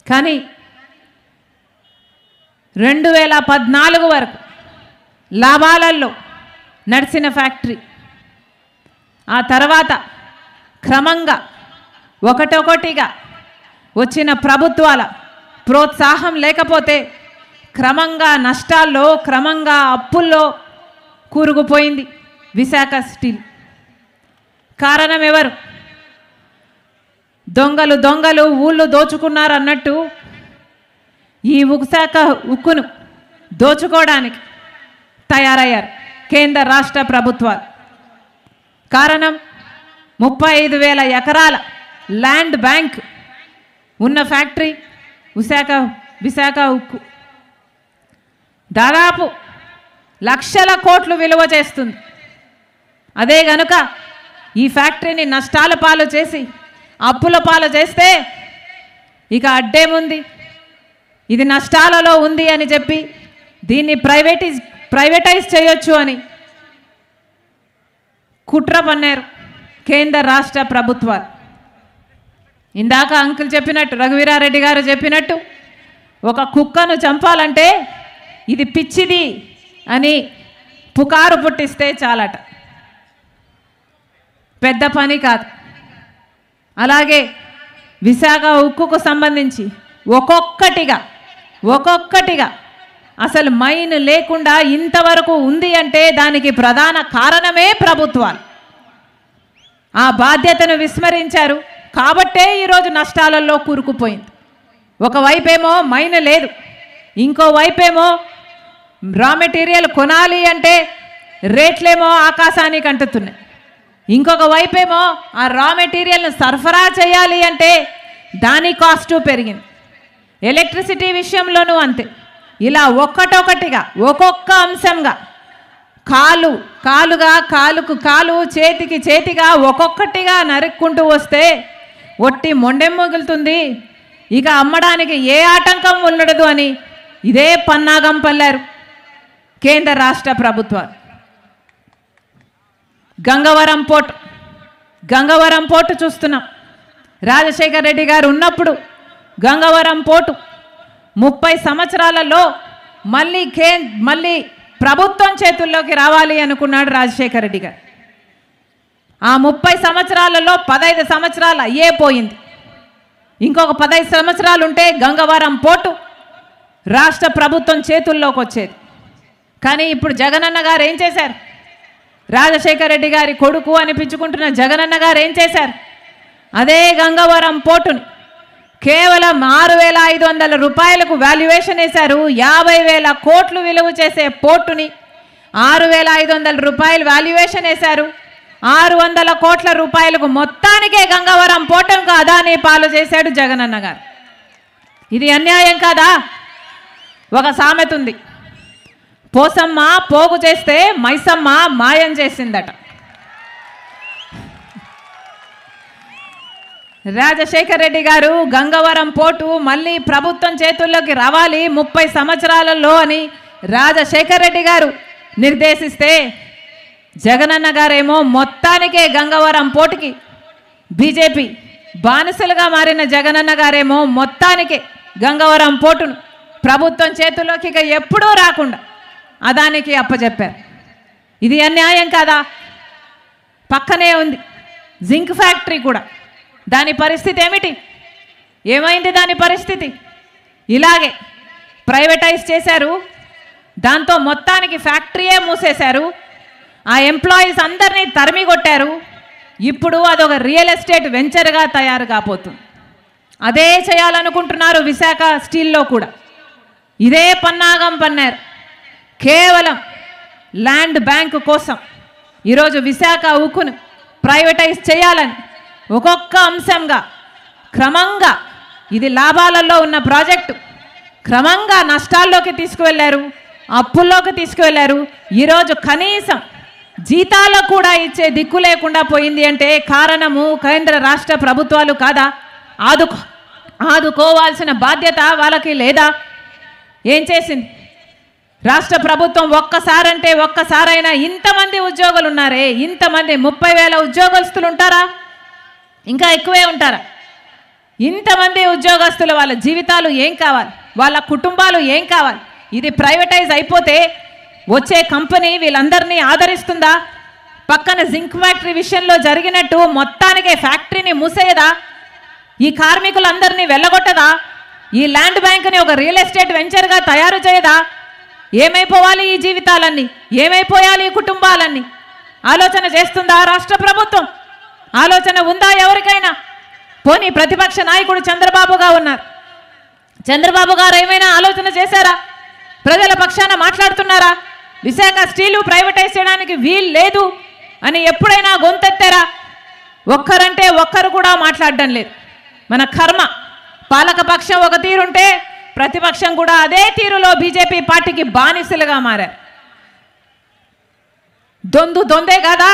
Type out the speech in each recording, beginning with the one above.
కానీ రెండు వేల పద్నాలుగు వరకు లాభాలలో నడిచిన ఫ్యాక్టరీ ఆ తర్వాత క్రమంగా ఒకటొకటిగా వచ్చిన ప్రభుత్వాల ప్రోత్సాహం లేకపోతే క్రమంగా నష్టాల్లో క్రమంగా అప్పుల్లో కూరుకుపోయింది విశాఖ స్టీల్ కారణం ఎవరు దొంగలు దొంగలు ఊళ్ళు దోచుకున్నారు అన్నట్టు ఈ విశాఖ ఉక్కును దోచుకోవడానికి తయారయ్యారు కేంద్ర రాష్ట్ర ప్రభుత్వాలు కారణం ముప్పై ఐదు వేల ఎకరాల ల్యాండ్ బ్యాంక్ ఉన్న ఫ్యాక్టరీ విశాఖ విశాఖ ఉక్కు దాదాపు లక్షల కోట్లు విలువ చేస్తుంది అదే గనుక ఈ ఫ్యాక్టరీని నష్టాల పాలు చేసి అప్పుల పాలు చేస్తే ఇక అడ్డేముంది ఇది నష్టాలలో ఉంది అని చెప్పి దీన్ని ప్రైవేటైజ్ ప్రైవేటైజ్ చేయొచ్చు అని కుట్ర పన్నారు కేంద్ర రాష్ట్ర ప్రభుత్వాలు ఇందాక అంకుల్ చెప్పినట్టు రఘువీరారెడ్డి గారు చెప్పినట్టు ఒక కుక్కను చంపాలంటే ఇది పిచ్చిది అని పుకారు పుట్టిస్తే చాలట పెద్ద పని కాదు అలాగే విశాఖ ఉక్కుకు సంబంధించి ఒక్కొక్కటిగా ఒక్కొక్కటిగా అసలు మైన్ లేకుండా ఇంతవరకు ఉంది అంటే దానికి ప్రధాన కారణమే ప్రభుత్వాలు ఆ బాధ్యతను విస్మరించారు కాబట్టే ఈరోజు నష్టాలలో కూరుకుపోయింది ఒకవైపేమో మైన్ లేదు ఇంకో వైపేమో రా మెటీరియల్ కొనాలి అంటే రేట్లేమో ఆకాశానికి అంటుతున్నాయి ఇంకొక వైపేమో ఆ రా మెటీరియల్ని సరఫరా చేయాలి అంటే దాని కాస్టు పెరిగింది ఎలక్ట్రిసిటీ విషయంలోనూ అంతే ఇలా ఒక్కటొకటిగా ఒక్కొక్క అంశంగా కాలు కాలుగా కాలుకు కాలు చేతికి చేతిగా ఒక్కొక్కటిగా నరుక్కుంటూ వస్తే ఒట్టి మొండెం మిగులుతుంది ఇక అమ్మడానికి ఏ ఆటంకం ఉండదు అని ఇదే పన్నాగం పల్లారు కేంద్ర రాష్ట్ర ప్రభుత్వాలు గంగవరం పోర్టు గంగవరం పోర్టు చూస్తున్నాం రాజశేఖర్ రెడ్డి గారు ఉన్నప్పుడు గంగవరం పోర్టు ముప్పై సంవత్సరాలలో మళ్ళీ కే మళ్ళీ ప్రభుత్వం చేతుల్లోకి రావాలి అనుకున్నాడు రాజశేఖర్ రెడ్డి గారు ఆ ముప్పై సంవత్సరాలలో పదహైదు సంవత్సరాలు అయ్యే పోయింది ఇంకొక పదహైదు సంవత్సరాలు ఉంటే గంగవరం పోర్టు రాష్ట్ర ప్రభుత్వం చేతుల్లోకి వచ్చేది కానీ ఇప్పుడు జగనన్న గారు ఏం చేశారు రాజశేఖర రెడ్డి గారి కొడుకు అనిపించుకుంటున్న జగనన్న గారు ఏం చేశారు అదే గంగవరం పోర్టుని కేవలం ఆరు వేల ఐదు వందల రూపాయలకు వాల్యుయేషన్ వేశారు యాభై వేల కోట్లు విలువ చేసే పోర్టుని ఆరు వేల ఐదు వందల రూపాయలు వాల్యుయేషన్ వేశారు ఆరు వందల కోట్ల రూపాయలకు మొత్తానికే గంగవరం పోర్టుకు అదాని పాలు చేశాడు జగనన్న గారు ఇది అన్యాయం కాదా ఒక సామెత ఉంది పోసమ్మ పోగు చేస్తే మైసమ్మ మాయం చేసిందట రాజశేఖర్ రెడ్డి గారు గంగవరం పోర్టు మళ్ళీ ప్రభుత్వం చేతుల్లోకి రావాలి ముప్పై సంవత్సరాలలో అని రాజశేఖర్ రెడ్డి గారు నిర్దేశిస్తే జగనన్న గారేమో మొత్తానికే గంగవరం పోర్టుకి బీజేపీ బానిసలుగా మారిన జగనన్న గారేమో మొత్తానికే గంగవరం పోర్టును ప్రభుత్వం చేతుల్లోకి ఇక ఎప్పుడూ రాకుండా అదానికి అప్పచెప్పారు ఇది అన్యాయం కాదా పక్కనే ఉంది జింక్ ఫ్యాక్టరీ కూడా దాని పరిస్థితి ఏమిటి ఏమైంది దాని పరిస్థితి ఇలాగే ప్రైవేటైజ్ చేశారు దాంతో మొత్తానికి ఫ్యాక్టరీయే మూసేశారు ఆ ఎంప్లాయీస్ అందరినీ తరిమి కొట్టారు ఇప్పుడు అదొక రియల్ ఎస్టేట్ వెంచర్గా తయారు కాబోతుంది అదే చేయాలనుకుంటున్నారు విశాఖ స్టీల్లో కూడా ఇదే పన్నాగం పన్నారు కేవలం ల్యాండ్ బ్యాంక్ కోసం ఈరోజు విశాఖ ఉక్కును ప్రైవేటైజ్ చేయాలని ఒక్కొక్క అంశంగా క్రమంగా ఇది లాభాలలో ఉన్న ప్రాజెక్టు క్రమంగా నష్టాల్లోకి తీసుకువెళ్ళారు అప్పుల్లోకి తీసుకువెళ్ళారు ఈరోజు కనీసం జీతాలు కూడా ఇచ్చే దిక్కు లేకుండా పోయింది అంటే కారణము కేంద్ర రాష్ట్ర ప్రభుత్వాలు కాదా ఆదుకో ఆదుకోవాల్సిన బాధ్యత వాళ్ళకి లేదా ఏం చేసింది రాష్ట్ర ప్రభుత్వం ఒక్కసారంటే ఒక్కసారైనా ఇంతమంది ఉద్యోగులు ఉన్నారే ఇంతమంది ముప్పై వేల ఉద్యోగస్తులు ఉంటారా ఇంకా ఎక్కువే ఉంటారా ఇంతమంది ఉద్యోగస్తులు వాళ్ళ జీవితాలు ఏం కావాలి వాళ్ళ కుటుంబాలు ఏం కావాలి ఇది ప్రైవేటైజ్ అయిపోతే వచ్చే కంపెనీ వీళ్ళందరినీ ఆదరిస్తుందా పక్కన జింక్ ఫ్యాక్టరీ విషయంలో జరిగినట్టు మొత్తానికే ఫ్యాక్టరీని మూసేయదా ఈ కార్మికులందరినీ వెళ్ళగొట్టదా ఈ ల్యాండ్ బ్యాంక్ని ఒక రియల్ ఎస్టేట్ వెంచర్గా తయారు చేయదా ఏమైపోవాలి ఈ జీవితాలన్నీ ఏమైపోయాలి ఈ కుటుంబాలన్నీ ఆలోచన చేస్తుందా రాష్ట్ర ప్రభుత్వం ఆలోచన ఉందా ఎవరికైనా పోనీ ప్రతిపక్ష నాయకుడు చంద్రబాబుగా ఉన్నారు చంద్రబాబు గారు ఏమైనా ఆలోచన చేశారా ప్రజల పక్షాన మాట్లాడుతున్నారా విశాఖ స్టీలు ప్రైవేటైజ్ చేయడానికి వీలు లేదు అని ఎప్పుడైనా గొంతెత్తారా ఒక్కరంటే ఒక్కరు కూడా మాట్లాడడం లేదు మన కర్మ పాలకపక్షం ఒక తీరుంటే ప్రతిపక్షం కూడా అదే తీరులో బీజేపీ పార్టీకి బానిసలుగా మారారు దొందు దొందే కాదా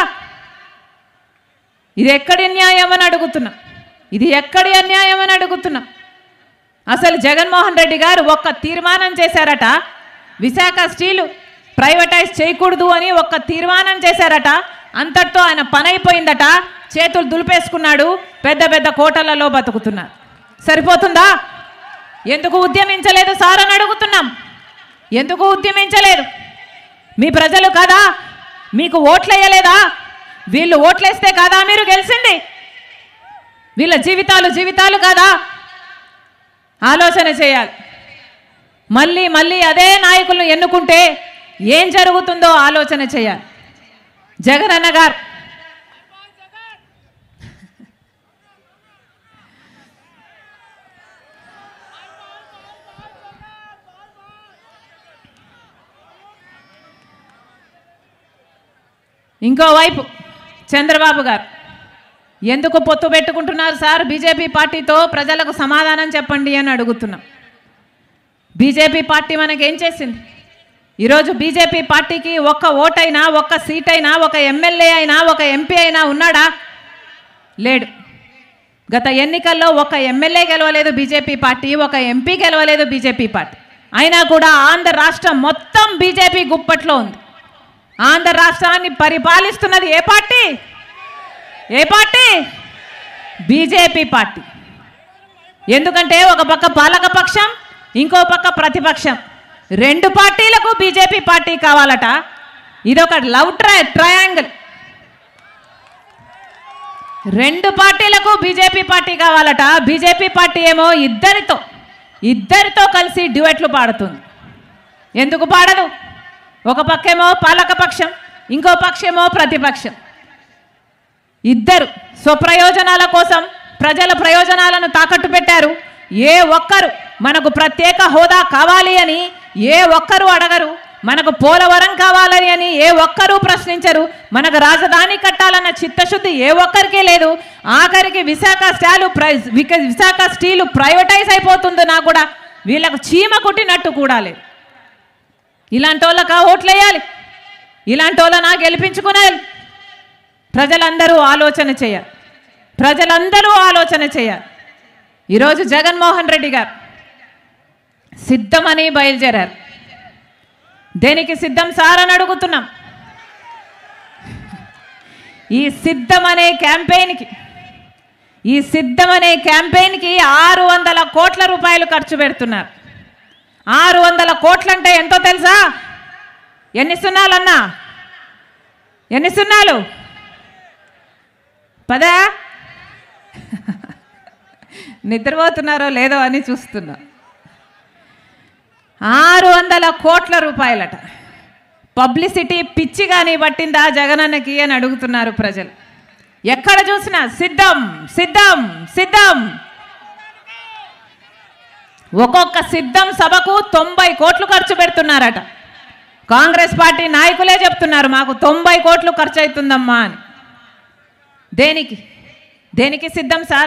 ఇది ఎక్కడి న్యాయం అని అడుగుతున్నా ఇది ఎక్కడి అన్యాయం అని అడుగుతున్నా అసలు జగన్మోహన్ రెడ్డి గారు ఒక్క తీర్మానం చేశారట విశాఖ స్టీలు ప్రైవేటైజ్ చేయకూడదు అని ఒక్క తీర్మానం చేశారట అంతటితో ఆయన పని అయిపోయిందట చేతులు దులిపేసుకున్నాడు పెద్ద పెద్ద కోటలలో బతుకుతున్నారు సరిపోతుందా ఎందుకు ఉద్యమించలేదు సార్ అని అడుగుతున్నాం ఎందుకు ఉద్యమించలేదు మీ ప్రజలు కాదా మీకు ఓట్లేయలేదా వీళ్ళు ఓట్లేస్తే కాదా మీరు గెలిచింది వీళ్ళ జీవితాలు జీవితాలు కాదా ఆలోచన చేయాలి మళ్ళీ మళ్ళీ అదే నాయకులను ఎన్నుకుంటే ఏం జరుగుతుందో ఆలోచన చేయాలి జగనన్న గారు ఇంకోవైపు చంద్రబాబు గారు ఎందుకు పొత్తు పెట్టుకుంటున్నారు సార్ బీజేపీ పార్టీతో ప్రజలకు సమాధానం చెప్పండి అని అడుగుతున్నాం బీజేపీ పార్టీ మనకేం చేసింది ఈరోజు బీజేపీ పార్టీకి ఒక్క ఓటైనా ఒక్క సీట్ అయినా ఒక ఎమ్మెల్యే అయినా ఒక ఎంపీ అయినా ఉన్నాడా లేడు గత ఎన్నికల్లో ఒక ఎమ్మెల్యే గెలవలేదు బీజేపీ పార్టీ ఒక ఎంపీ గెలవలేదు బీజేపీ పార్టీ అయినా కూడా ఆంధ్ర రాష్ట్రం మొత్తం బీజేపీ గుప్పట్లో ఉంది ఆంధ్ర రాష్ట్రాన్ని పరిపాలిస్తున్నది ఏ పార్టీ ఏ పార్టీ బీజేపీ పార్టీ ఎందుకంటే ఒక పక్క పాలక పక్షం ఇంకో పక్క ప్రతిపక్షం రెండు పార్టీలకు బీజేపీ పార్టీ కావాలట ఇదొక లవ్ ట్రై ట్రయాంగిల్ రెండు పార్టీలకు బీజేపీ పార్టీ కావాలట బీజేపీ పార్టీ ఏమో ఇద్దరితో ఇద్దరితో కలిసి డ్యూయట్లు పాడుతుంది ఎందుకు పాడదు ఒక పక్కేమో పాలక పక్షం ఇంకో పక్షేమో ప్రతిపక్షం ఇద్దరు స్వప్రయోజనాల కోసం ప్రజల ప్రయోజనాలను తాకట్టు పెట్టారు ఏ ఒక్కరు మనకు ప్రత్యేక హోదా కావాలి అని ఏ ఒక్కరు అడగరు మనకు పోలవరం కావాలని అని ఏ ఒక్కరూ ప్రశ్నించరు మనకు రాజధాని కట్టాలన్న చిత్తశుద్ధి ఏ ఒక్కరికి లేదు ఆఖరికి విశాఖ స్టాలు ప్రై విక- విశాఖ స్టీలు ప్రైవేటైజ్ అయిపోతుందో నా కూడా వీళ్ళకు చీమ కుట్టినట్టు కూడా లేదు ఇలాంటి వాళ్ళకా ఓట్లేయాలి ఇలాంటి వాళ్ళనా గెలిపించుకునేయాలి ప్రజలందరూ ఆలోచన చేయాలి ప్రజలందరూ ఆలోచన చేయాలి ఈరోజు జగన్మోహన్ రెడ్డి గారు సిద్ధమని బయలుదేరారు దేనికి సిద్ధం సార్ అని అడుగుతున్నాం ఈ సిద్ధం అనే క్యాంపెయిన్కి ఈ సిద్ధం అనే క్యాంపెయిన్కి ఆరు వందల కోట్ల రూపాయలు ఖర్చు పెడుతున్నారు ఆరు వందల కోట్లంటే ఎంతో తెలుసా ఎన్ని సున్నాలన్నా ఎన్ని సున్నాలు పదా నిద్రపోతున్నారో లేదో అని చూస్తున్నా ఆరు వందల కోట్ల రూపాయలట పబ్లిసిటీ పిచ్చి కానీ పట్టిందా జగనన్నకి అని అడుగుతున్నారు ప్రజలు ఎక్కడ చూసినా సిద్ధం సిద్ధం సిద్ధం ఒక్కొక్క సిద్ధం సభకు తొంభై కోట్లు ఖర్చు పెడుతున్నారట కాంగ్రెస్ పార్టీ నాయకులే చెప్తున్నారు మాకు తొంభై కోట్లు ఖర్చు అవుతుందమ్మా అని దేనికి దేనికి సిద్ధం సార్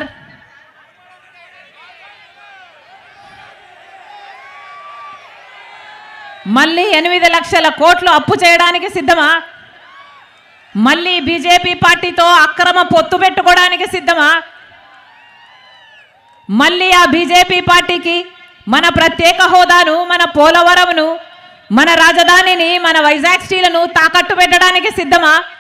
మళ్ళీ ఎనిమిది లక్షల కోట్లు అప్పు చేయడానికి సిద్ధమా మళ్ళీ బీజేపీ పార్టీతో అక్రమ పొత్తు పెట్టుకోవడానికి సిద్ధమా మళ్ళీ ఆ బీజేపీ పార్టీకి మన ప్రత్యేక హోదాను మన పోలవరంను మన రాజధానిని మన వైజాగ్ స్టీలను తాకట్టు పెట్టడానికి సిద్ధమా